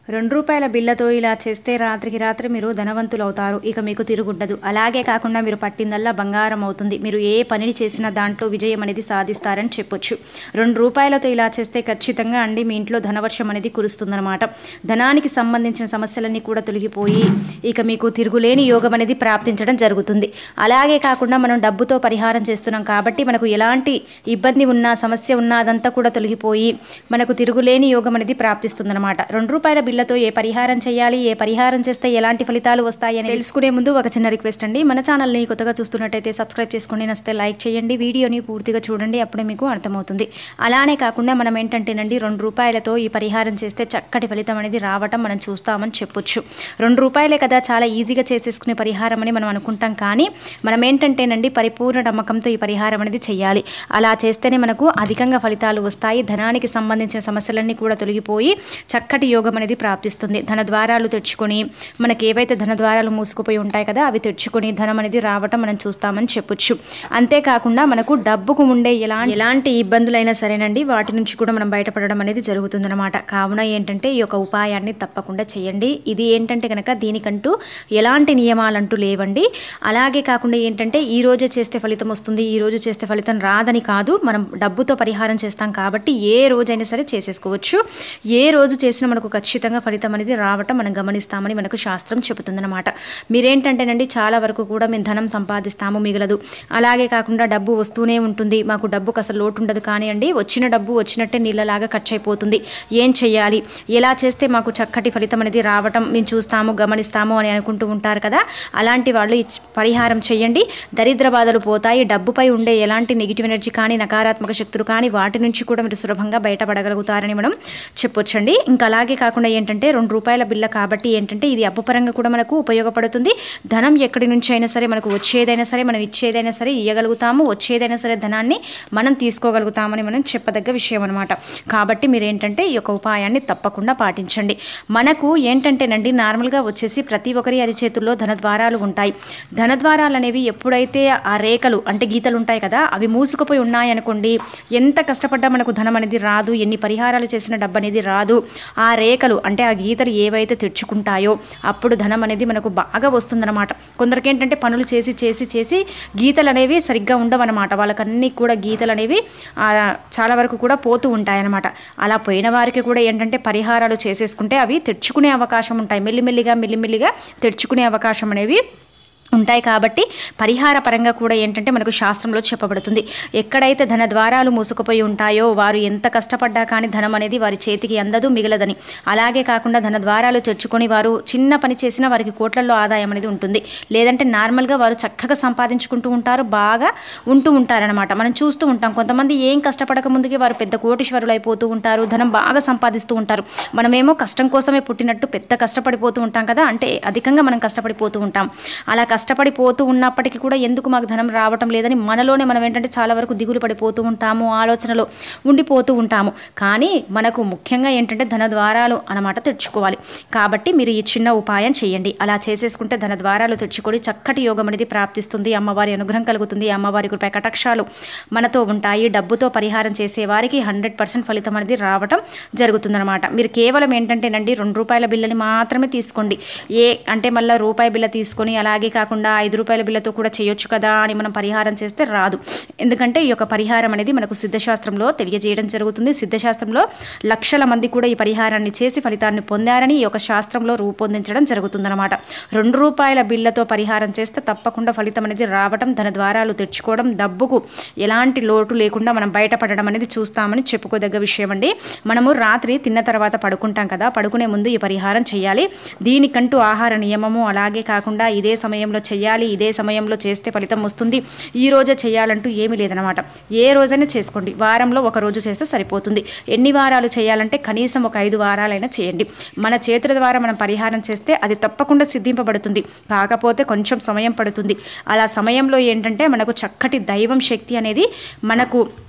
రెండు రూపాయల బిళ్ళతో ఇలా చేస్తే రాత్రికి రాత్రి మీరు ధనవంతులు అవుతారు ఇక మీకు తిరుగుండదు అలాగే కాకుండా మీరు పట్టిందల్లా బంగారం అవుతుంది మీరు ఏ పనిని చేసినా దాంట్లో విజయం అనేది సాధిస్తారని చెప్పొచ్చు రెండు రూపాయలతో ఇలా చేస్తే ఖచ్చితంగా అండి మీ ఇంట్లో ధనవర్షం అనేది కురుస్తుందన్నమాట ధనానికి సంబంధించిన సమస్యలన్నీ కూడా తొలగిపోయి ఇక మీకు తిరుగులేని యోగం అనేది ప్రాప్తించడం జరుగుతుంది అలాగే కాకుండా మనం డబ్బుతో పరిహారం చేస్తున్నాం కాబట్టి మనకు ఎలాంటి ఇబ్బంది ఉన్నా సమస్య ఉన్నా అదంతా కూడా తొలగిపోయి మనకు తిరుగులేని యోగం అనేది ప్రాప్తిస్తుందన్నమాట రెండు రూపాయల బిళ్ళతో ఏ పరిహారం చేయాలి ఏ పరిహారం చేస్తే ఎలాంటి ఫలితాలు వస్తాయి అని తెలుసుకునే ముందు ఒక చిన్న రిక్వెస్ట్ అండి మన ఛానల్ని కొత్తగా చూస్తున్నట్టయితే సబ్స్క్రైబ్ చేసుకోండి నచ్చితే లైక్ చేయండి వీడియోని పూర్తిగా చూడండి అప్పుడే మీకు అర్థమవుతుంది అలానే కాకుండా మనం ఏంటంటేనండి రెండు రూపాయలతో ఈ పరిహారం చేస్తే చక్కటి ఫలితం అనేది రావటం మనం చూస్తామని చెప్పొచ్చు రెండు రూపాయలే కదా చాలా ఈజీగా చేసేసుకునే పరిహారం అని మనం అనుకుంటాం కానీ మనం ఏంటంటేనండి పరిపూర్ణ నమ్మకంతో ఈ పరిహారం అనేది చేయాలి అలా చేస్తేనే మనకు అధికంగా ఫలితాలు వస్తాయి ధనానికి సంబంధించిన సమస్యలన్నీ కూడా తొలగిపోయి చక్కటి యోగం అనేది ప్రాప్తిస్తుంది ధన ద్వారాలు తెచ్చుకొని మనకి ఏవైతే ధన ద్వారాలు మూసుకుపోయి ఉంటాయి కదా అవి తెచ్చుకొని ధనం అనేది రావటం మనం చూస్తామని చెప్పొచ్చు అంతేకాకుండా మనకు డబ్బుకు ఉండే ఎలా ఎలాంటి ఇబ్బందులైనా సరేనండి వాటి నుంచి కూడా మనం బయటపడడం అనేది జరుగుతుందన్నమాట కావున ఏంటంటే ఈ యొక్క ఉపాయాన్ని తప్పకుండా చేయండి ఇది ఏంటంటే కనుక దీనికంటూ ఎలాంటి నియమాలంటూ లేవండి అలాగే కాకుండా ఏంటంటే ఈ రోజే చేస్తే ఫలితం వస్తుంది ఈ రోజు చేస్తే ఫలితం రాదని కాదు మనం డబ్బుతో పరిహారం చేస్తాం కాబట్టి ఏ రోజైనా సరే చేసేసుకోవచ్చు ఏ రోజు చేసినా మనకు ఖచ్చితంగా ఫలితం అనేది రావటం మనం గమనిస్తామని మనకు శాస్త్రం చెబుతుందన్నమాట మీరేంటంటేనండి చాలా వరకు కూడా మేము ధనం సంపాదిస్తాము మిగలదు అలాగే కాకుండా డబ్బు వస్తూనే ఉంటుంది మాకు డబ్బుకు అసలు లోటు ఉండదు కానివ్వండి వచ్చిన డబ్బు వచ్చినట్టే నీళ్ళలాగా ఖర్చు అయిపోతుంది ఏం చెయ్యాలి ఎలా చేస్తే మాకు చక్కటి ఫలితం అనేది రావటం మేము చూస్తాము గమనిస్తాము అని అనుకుంటూ ఉంటారు కదా అలాంటి వాళ్ళు ఈ పరిహారం చేయండి దరిద్ర బాధలు పోతాయి డబ్బుపై ఉండే ఎలాంటి నెగిటివ్ ఎనర్జీ కానీ నకారాత్మక శక్తులు కానీ వాటి నుంచి కూడా మీరు సులభంగా బయటపడగలుగుతారని మనం చెప్పొచ్చండి ఇంకా అలాగే కాకుండా ఏంటంటే రెండు రూపాయల బిల్ల కాబట్టి ఏంటంటే ఇది అప్పుపరంగా కూడా మనకు ఉపయోగపడుతుంది ధనం ఎక్కడి నుంచి అయినా సరే మనకు వచ్చేదైనా సరే మనం ఇచ్చేదైనా సరే ఇవ్వగలుగుతాము వచ్చేదైనా సరే ధనాన్ని మనం తీసుకోగలుగుతామని మనం చెప్పదగ్గ విషయం అనమాట కాబట్టి మీరు ఏంటంటే ఈ యొక్క ఉపాయాన్ని తప్పకుండా పాటించండి మనకు ఏంటంటేనండి నార్మల్గా వచ్చేసి ప్రతి ఒక్కరి అది చేతుల్లో ధన ద్వారాలు ఉంటాయి ధన ద్వారాలు అనేవి ఎప్పుడైతే ఆ రేఖలు అంటే గీతలు ఉంటాయి కదా అవి మూసుకుపోయి ఉన్నాయనుకోండి ఎంత కష్టపడ్డా మనకు ధనం అనేది రాదు ఎన్ని పరిహారాలు చేసిన డబ్బు అనేది రాదు ఆ రేఖలు అంటే ఆ గీతలు ఏవైతే తెచ్చుకుంటాయో అప్పుడు ధనం అనేది మనకు బాగా వస్తుందన్నమాట కొందరికి ఏంటంటే పనులు చేసి చేసి చేసి గీతలు అనేవి సరిగ్గా ఉండవన్నమాట వాళ్ళకన్నీ కూడా గీతలు అనేవి ఆ, చాలా వరకు కూడా పోతూ ఉంటాయన్నమాట అలా పోయిన వారికి కూడా ఏంటంటే పరిహారాలు చేసేసుకుంటే అవి తెచ్చుకునే అవకాశం ఉంటాయి మెల్లిమెల్లిగా మెల్లిమెల్లిగా తెచ్చుకునే అవకాశం అనేవి ఉంటాయి కాబట్టి పరిహార పరంగా కూడా ఏంటంటే మనకు శాస్త్రంలో చెప్పబడుతుంది ఎక్కడైతే ధన ద్వారాలు మూసుకుపోయి ఉంటాయో వారు ఎంత కష్టపడ్డా కానీ ధనం అనేది వారి చేతికి అందదు మిగలదని అలాగే కాకుండా ధన ద్వారాలు తెచ్చుకొని వారు చిన్న పని చేసినా వారికి కోట్లలో ఆదాయం అనేది ఉంటుంది లేదంటే నార్మల్గా వారు చక్కగా సంపాదించుకుంటూ ఉంటారు బాగా ఉంటూ ఉంటారనమాట మనం చూస్తూ ఉంటాం కొంతమంది ఏం కష్టపడక ముందుకే వారు పెద్ద కోటీశ్వరులు అయిపోతూ ఉంటారు ధనం బాగా సంపాదిస్తూ ఉంటారు మనమేమో కష్టం కోసమే పుట్టినట్టు పెద్ద కష్టపడిపోతూ ఉంటాం కదా అంటే అధికంగా మనం కష్టపడిపోతూ ఉంటాం అలా కష్టపడిపోతూ ఉన్నప్పటికీ కూడా ఎందుకు మాకు ధనం రావటం లేదని మనలోనే మనం ఏంటంటే చాలా వరకు దిగులు పడిపోతూ ఉంటాము ఆలోచనలో ఉండిపోతూ ఉంటాము కానీ మనకు ముఖ్యంగా ఏంటంటే ధన ద్వారాలు అన్నమాట తెచ్చుకోవాలి కాబట్టి మీరు ఈ చిన్న ఉపాయం చేయండి అలా చేసేసుకుంటే ధన ద్వారాలు తెచ్చుకొని చక్కటి యోగం అనేది ప్రాప్తిస్తుంది అమ్మవారి అనుగ్రహం కలుగుతుంది అమ్మవారి కృప కటాక్షాలు మనతో ఉంటాయి డబ్బుతో పరిహారం చేసే వారికి హండ్రెడ్ పర్సెంట్ ఫలితం అనేది రావటం జరుగుతుందన్నమాట మీరు కేవలం ఏంటంటేనండి రెండు రూపాయల బిల్లని మాత్రమే తీసుకోండి ఏ అంటే మళ్ళీ రూపాయి బిల్ల తీసుకొని అలాగే కాకుండా ఐదు రూపాయల బిల్లతో కూడా చేయొచ్చు కదా అని మనం పరిహారం చేస్తే రాదు ఎందుకంటే ఈ యొక్క పరిహారం అనేది మనకు సిద్ధశాస్త్రంలో తెలియజేయడం జరుగుతుంది సిద్ధశాస్త్రంలో లక్షల మంది కూడా ఈ పరిహారాన్ని చేసి ఫలితాన్ని పొందారని ఈ యొక్క శాస్త్రంలో రూపొందించడం జరుగుతుందన్నమాట రెండు రూపాయల బిల్లతో పరిహారం చేస్తే తప్పకుండా ఫలితం అనేది రావడం ధన ద్వారాలు తెచ్చుకోవడం డబ్బుకు ఎలాంటి లోటు లేకుండా మనం బయటపడడం అనేది చూస్తామని చెప్పుకోదగ్గ విషయం అండి మనము రాత్రి తిన్న తర్వాత పడుకుంటాం కదా పడుకునే ముందు ఈ పరిహారం చేయాలి దీనికంటూ ఆహార నియమము అలాగే కాకుండా ఇదే సమయంలో చేయాలి ఇదే సమయంలో చేస్తే ఫలితం వస్తుంది ఈ రోజే చేయాలంటూ ఏమీ లేదనమాట ఏ రోజైనా చేసుకోండి వారంలో ఒక రోజు చేస్తే సరిపోతుంది ఎన్ని వారాలు చేయాలంటే కనీసం ఒక ఐదు వారాలైనా చేయండి మన చేతుల ద్వారా మనం పరిహారం చేస్తే అది తప్పకుండా సిద్ధింపబడుతుంది కాకపోతే కొంచెం సమయం పడుతుంది అలా సమయంలో ఏంటంటే మనకు చక్కటి దైవం శక్తి అనేది మనకు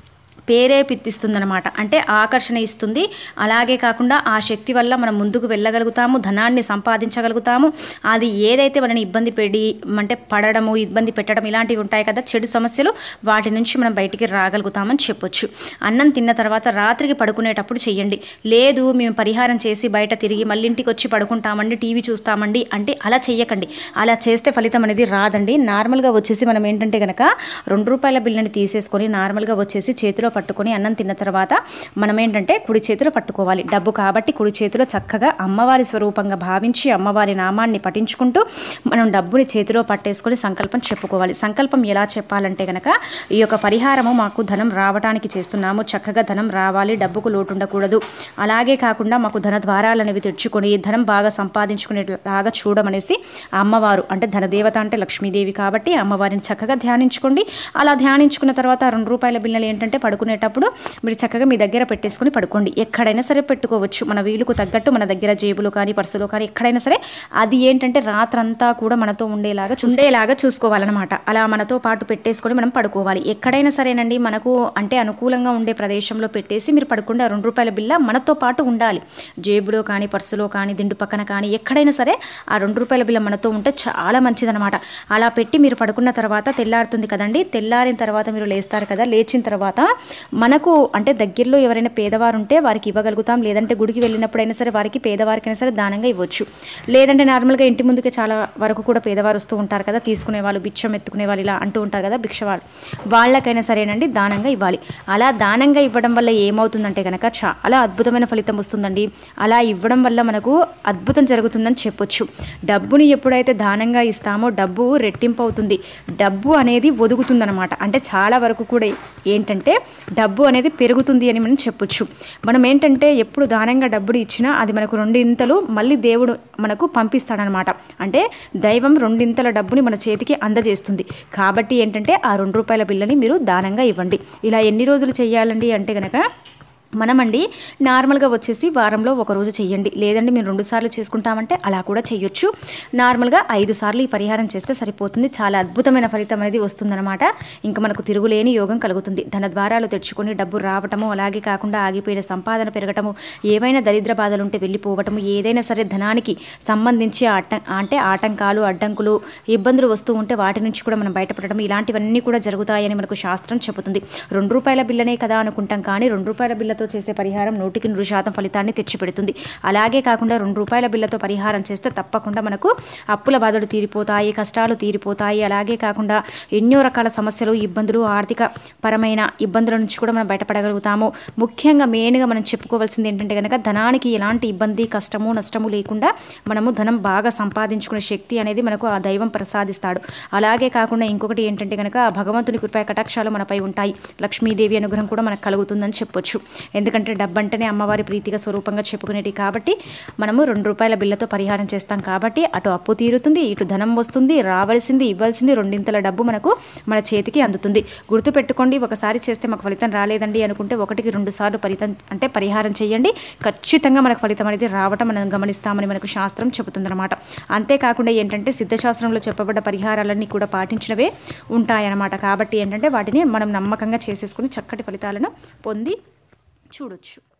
ప్రేరేపిస్తుందన్నమాట అంటే ఆకర్షణ ఇస్తుంది అలాగే కాకుండా ఆ శక్తి వల్ల మనం ముందుకు వెళ్ళగలుగుతాము ధనాన్ని సంపాదించగలుగుతాము అది ఏదైతే మనని ఇబ్బంది పెడి అంటే పడడము ఇబ్బంది పెట్టడం ఇలాంటివి ఉంటాయి కదా చెడు సమస్యలు వాటి నుంచి మనం బయటికి రాగలుగుతామని చెప్పొచ్చు అన్నం తిన్న తర్వాత రాత్రికి పడుకునేటప్పుడు చెయ్యండి లేదు మేము పరిహారం చేసి బయట తిరిగి మళ్ళీ ఇంటికి వచ్చి పడుకుంటామండి టీవీ చూస్తామండి అంటే అలా చెయ్యకండి అలా చేస్తే ఫలితం అనేది రాదండి నార్మల్గా వచ్చేసి మనం ఏంటంటే కనుక రెండు రూపాయల బిల్లని తీసేసుకొని నార్మల్గా వచ్చేసి చేతిలో పట్టుకొని అన్నం తిన్న తర్వాత మనం ఏంటంటే కుడి చేతిలో పట్టుకోవాలి డబ్బు కాబట్టి కుడి చేతిలో చక్కగా అమ్మవారి స్వరూపంగా భావించి అమ్మవారి నామాన్ని పఠించుకుంటూ మనం డబ్బుని చేతిలో పట్టేసుకొని సంకల్పం చెప్పుకోవాలి సంకల్పం ఎలా చెప్పాలంటే కనుక ఈ యొక్క పరిహారము మాకు ధనం రావడానికి చేస్తున్నాము చక్కగా ధనం రావాలి డబ్బుకు లోటు ఉండకూడదు అలాగే కాకుండా మాకు ధన ద్వారాలు అనేవి తెచ్చుకొని ధనం బాగా సంపాదించుకునేలాగా చూడమనేసి ఆ అమ్మవారు అంటే ధనదేవత అంటే లక్ష్మీదేవి కాబట్టి అమ్మవారిని చక్కగా ధ్యానించుకోండి అలా ధ్యానించుకున్న తర్వాత ఆ రెండు రూపాయల బిల్లలు ఏంటంటే పడుకునేటప్పుడు మీరు చక్కగా మీ దగ్గర పెట్టేసుకొని పడుకోండి ఎక్కడైనా సరే పెట్టుకోవచ్చు మన వీలుకు తగ్గట్టు మన దగ్గర జేబులు కానీ పర్సులో కానీ ఎక్కడైనా సరే అది ఏంటంటే రాత్రంతా కూడా మనతో ఉండేలాగా చూ- ఉండేలాగా చూసుకోవాలన్నమాట అలా మనతో పాటు పెట్టేసుకొని మనం పడుకోవాలి ఎక్కడైనా సరేనండి మనకు అంటే అనుకూలంగా ఉండే ప్రదేశంలో పెట్టేసి మీరు పడుకుంటే ఆ రెండు రూపాయల బిల్ల మనతో పాటు ఉండాలి జేబులో కానీ పర్సులో కానీ దిండు పక్కన కానీ ఎక్కడైనా సరే ఆ రెండు రూపాయల బిల్ల మనతో ఉంటే చాలా మంచిదన్నమాట అలా పెట్టి మీరు పడుకున్న తర్వాత తెల్లారుతుంది కదండి తెల్లారిన తర్వాత మీరు లేస్తారు కదా లేచిన తర్వాత మనకు అంటే దగ్గరలో ఎవరైనా పేదవారు ఉంటే వారికి ఇవ్వగలుగుతాం లేదంటే గుడికి వెళ్ళినప్పుడైనా సరే వారికి పేదవారికైనా సరే దానంగా ఇవ్వచ్చు లేదంటే నార్మల్గా ఇంటి ముందుకే చాలా వరకు కూడా పేదవారు వస్తూ ఉంటారు కదా తీసుకునే వాళ్ళు బిచ్చం ఎత్తుకునే వాళ్ళు ఇలా అంటూ ఉంటారు కదా భిక్షవాళ్ళు వాళ్ళకైనా సరేనండి దానంగా ఇవ్వాలి అలా దానంగా ఇవ్వడం వల్ల ఏమవుతుందంటే కనుక చాలా అద్భుతమైన ఫలితం వస్తుందండి అలా ఇవ్వడం వల్ల మనకు అద్భుతం జరుగుతుందని చెప్పొచ్చు డబ్బుని ఎప్పుడైతే దానంగా ఇస్తామో డబ్బు రెట్టింపు అవుతుంది డబ్బు అనేది ఒదుగుతుందన్నమాట అంటే చాలా వరకు కూడా ఏంటంటే డబ్బు అనేది పెరుగుతుంది అని మనం చెప్పొచ్చు మనం ఏంటంటే ఎప్పుడు దానంగా డబ్బులు ఇచ్చినా అది మనకు రెండింతలు మళ్ళీ దేవుడు మనకు పంపిస్తాడనమాట అంటే దైవం రెండింతల డబ్బుని మన చేతికి అందజేస్తుంది కాబట్టి ఏంటంటే ఆ రెండు రూపాయల బిల్లని మీరు దానంగా ఇవ్వండి ఇలా ఎన్ని రోజులు చేయాలండి అంటే కనుక మనమండి నార్మల్గా వచ్చేసి వారంలో ఒక రోజు చెయ్యండి లేదంటే మీరు రెండు సార్లు చేసుకుంటామంటే అలా కూడా చేయొచ్చు నార్మల్గా ఐదు సార్లు ఈ పరిహారం చేస్తే సరిపోతుంది చాలా అద్భుతమైన ఫలితం అనేది వస్తుందన్నమాట ఇంకా మనకు తిరుగులేని యోగం కలుగుతుంది ధన ద్వారాలు తెచ్చుకొని డబ్బు రావటము అలాగే కాకుండా ఆగిపోయిన సంపాదన పెరగటము ఏవైనా దరిద్ర బాధలు ఉంటే వెళ్ళిపోవటము ఏదైనా సరే ధనానికి సంబంధించి ఆట అంటే ఆటంకాలు అడ్డంకులు ఇబ్బందులు వస్తూ ఉంటే వాటి నుంచి కూడా మనం బయటపడటం ఇలాంటివన్నీ కూడా జరుగుతాయని మనకు శాస్త్రం చెబుతుంది రెండు రూపాయల బిల్లనే కదా అనుకుంటాం కానీ రెండు రూపాయల బిల్లతో చేసే పరిహారం నూటికి నూరు శాతం ఫలితాన్ని తెచ్చిపెడుతుంది అలాగే కాకుండా రెండు రూపాయల బిల్లతో పరిహారం చేస్తే తప్పకుండా మనకు అప్పుల బాధలు తీరిపోతాయి కష్టాలు తీరిపోతాయి అలాగే కాకుండా ఎన్నో రకాల సమస్యలు ఇబ్బందులు ఆర్థిక పరమైన ఇబ్బందుల నుంచి కూడా మనం బయటపడగలుగుతాము ముఖ్యంగా మెయిన్గా మనం చెప్పుకోవాల్సింది ఏంటంటే కనుక ధనానికి ఎలాంటి ఇబ్బంది కష్టము నష్టము లేకుండా మనము ధనం బాగా సంపాదించుకునే శక్తి అనేది మనకు ఆ దైవం ప్రసాదిస్తాడు అలాగే కాకుండా ఇంకొకటి ఏంటంటే కనుక ఆ భగవంతుని కృపా కటాక్షాలు మనపై ఉంటాయి లక్ష్మీదేవి అనుగ్రహం కూడా మనకు కలుగుతుందని చెప్పొచ్చు ఎందుకంటే డబ్బంటేనే అమ్మవారి ప్రీతిగా స్వరూపంగా చెప్పుకునేటి కాబట్టి మనము రెండు రూపాయల బిల్లతో పరిహారం చేస్తాం కాబట్టి అటు అప్పు తీరుతుంది ఇటు ధనం వస్తుంది రావాల్సింది ఇవ్వాల్సింది రెండింతల డబ్బు మనకు మన చేతికి అందుతుంది గుర్తుపెట్టుకోండి ఒకసారి చేస్తే మాకు ఫలితం రాలేదండి అనుకుంటే ఒకటికి రెండు సార్లు ఫలితం అంటే పరిహారం చేయండి ఖచ్చితంగా మనకు ఫలితం అనేది రావటం మనం గమనిస్తామని మనకు శాస్త్రం చెబుతుందన్నమాట అంతేకాకుండా ఏంటంటే సిద్ధశాస్త్రంలో చెప్పబడ్డ పరిహారాలన్నీ కూడా పాటించినవే ఉంటాయన్నమాట కాబట్టి ఏంటంటే వాటిని మనం నమ్మకంగా చేసేసుకుని చక్కటి ఫలితాలను పొంది చూడొచ్చు